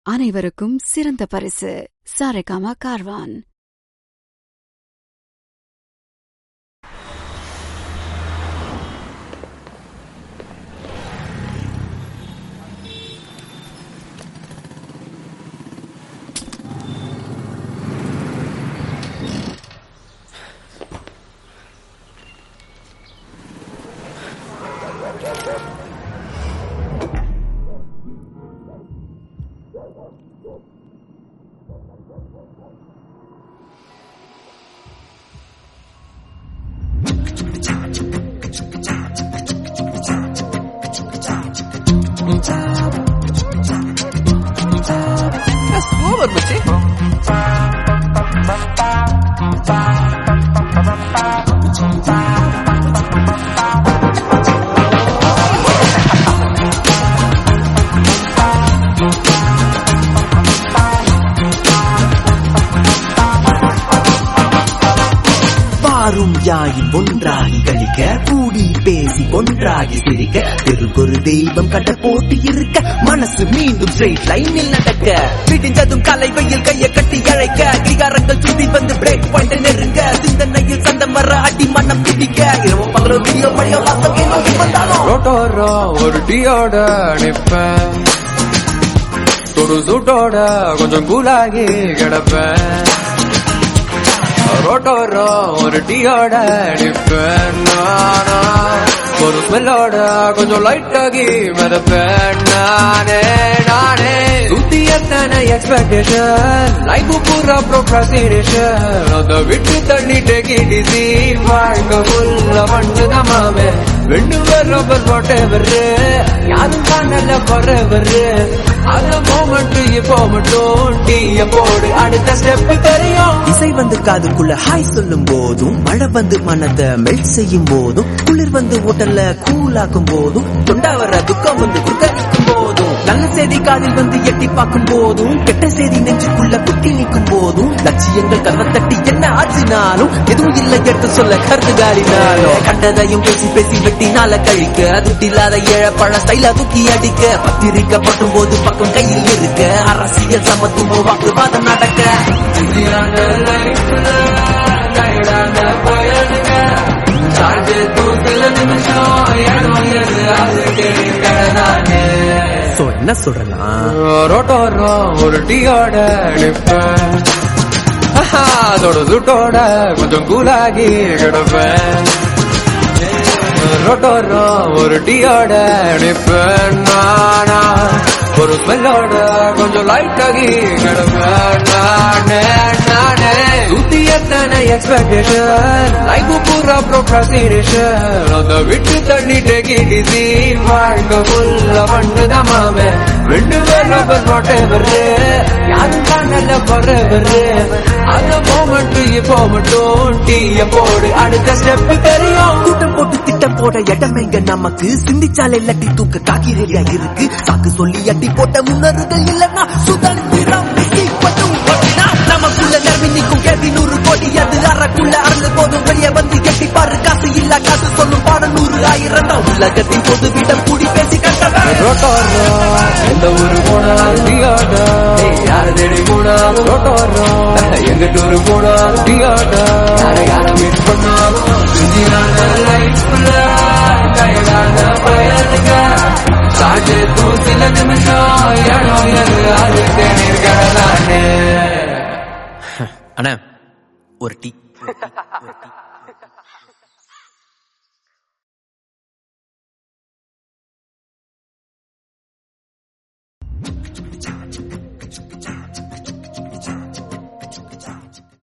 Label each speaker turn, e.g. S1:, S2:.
S1: அனைவருக்கும் சிறந்த பரிசு சாரேகாமா கார்வான்
S2: சூப்பர் மச்சி
S3: பாரும் யாயின் ஒன்றாகி கழிக்க கூடி பேசி ஒன்றாகி சிரிக்க தெருக்கொரு தெய்வம் கட்ட போட்டி இருக்க மனசு மீண்டும் ஸ்ட்ரெயிட் லைனில் நடக்க விடிஞ்சதும் கலை வெயில் கையை கட்டி அழைக்க அதிகாரங்கள் சுத்தி வந்து பிரேக் பாயிண்ட் நெருங்க சிந்தனையில் சந்தம் வர அடி மனம் பிடிக்க இரவு பகல வீடியோ மழையோ வாசகை நோக்கி வந்தாலும்
S2: ரோட்டோரோ ஒரு டீயோட நிப்பேன் தொடு சூட்டோட கொஞ்சம் கூலாகி கிடப்பேன் ரோட்டோரோ ஒரு டீயோட நிப்பேன் நானா ஒரு ஸ்மெல்லோட கொஞ்சம் லைட் ஆகி மிதப்பேன் நானே நானே சுத்தி எத்தனை எக்ஸ்பெக்டேஷன் லைஃப் பூரா ப்ரோக்ராசினேஷன் அதை விட்டு தண்ணி டேக்கி டிசி வாழ்க்கை ஃபுல்ல பண்ணுதான் மாமே ரெண்டு பேர் ரப்பர் போட்டவர் யாரும் காணல போறவர் அந்த மோமெண்ட் இப்போ மட்டும் டீய போடு அடுத்த ஸ்டெப் தெரியும்
S3: இசை வந்து காதுக்குள்ள ஹாய் சொல்லும் போதும் மழை வந்து மனதை மெல்ட் செய்யும் போதும் குளிர் வந்து உடல்ல கூலாக்கும் போதும் தொண்டா வர துக்கம் வந்து குறுக்கடிக்கும் போதும் நல்ல செய்தி காதில் வந்து எட்டி பார்க்கும் போதும் கெட்ட செய்தி நெஞ்சுக்குள்ள குட்டி நிற்கும் போதும் லட்சியங்கள் கதவை தட்டி என்ன ஆச்சுனாலும் எதுவும் இல்லை எடுத்து சொல்ல கருத்து காலினாலும் கண்டதையும் பேசி பேசி வெட்டினால கழிக்க துட்டி இல்லாத ஏழ பழ ஸ்டைலா தூக்கி அடிக்க பத்திரிக்கை பட்டும் போது பக்கம் கையில் இருக்க அரசியல் சமத்துவம் வாக்குவாதம் நடக்க
S2: பிஸியான லைஃப்ல டயர்டான பயனுங்க சார்ஜ் தூக்கில நிமிஷம் இடம் எது அது கேட்கறானே
S3: சோ என்ன சொல்றேன்னா
S2: ரோட்டோரோ ஒரு டீயோட நிப்பேன் ஆஹா, அதோட சுட்டோட கொஞ்சம் கூலாகி கிடப்பேன் ரோட்டோரோ ஒரு டீயோட நிப்பேன் நானா ஒரு ஸ்மெல்லோட கொஞ்சம் லைட் ஆகி கிடப்பேன் நானே நானே சுத்தி எத்தனை எக்ஸ்பெக்டேஷன் லைஃப் பூரா ப்ரோக்ராசினேஷன் அதை விட்டு தண்ணி டேக்கி டிசி வாழ்க்கை ஃபுல்ல பண்ணுதான் மாமே ரெண்டு பேர் ரப்பர் போட்டவர் யாரும் காணல போறவர் அந்த மோமெண்ட் இப்போ மட்டும் டீய போடு அடுத்த ஸ்டெப் தெரியும்
S3: கூட்டம் போட்டு திட்டம் போட இடம் எங்க நமக்கு சிந்திச்சாலே லட்டி தூக்க காக்கி ரெடியா இருக்கு சாக்கு சொல்லி அட்டி போட்ட முன்னருகள் இல்லன்னா சுதந்திரம் வெட்டிப்படும் ஒட்டினா நமக்குள்ள நர்மி நிற்கும் கேள்வி நூறு கோடி அது அறக்குள்ள அறந்து போதும் வெளியே வந்து எட்டி பாரு காசு இல்ல காசு சொல்லும் பாடம் நூறு ஆயிரம் தான் உலகத்தின் பொது விடம் கூடி பேசி கண்டவன்
S2: ரோட்டோரோ எந்த ஊரு போனாலும் டீயாட்டா யார தேடி போனாலும் ரோட்டோரோ எங்க டூரு போனாலும் டீயாட்டா யார யார மீட் பண்ணாலும் பிஸியான லைஃப்ல டயர்டான பயனுங்க சார்ஜ் தூசில நிமிஷம் இடம் எது அது தேடி கடலானே
S3: அண்ணா ஒரு டீ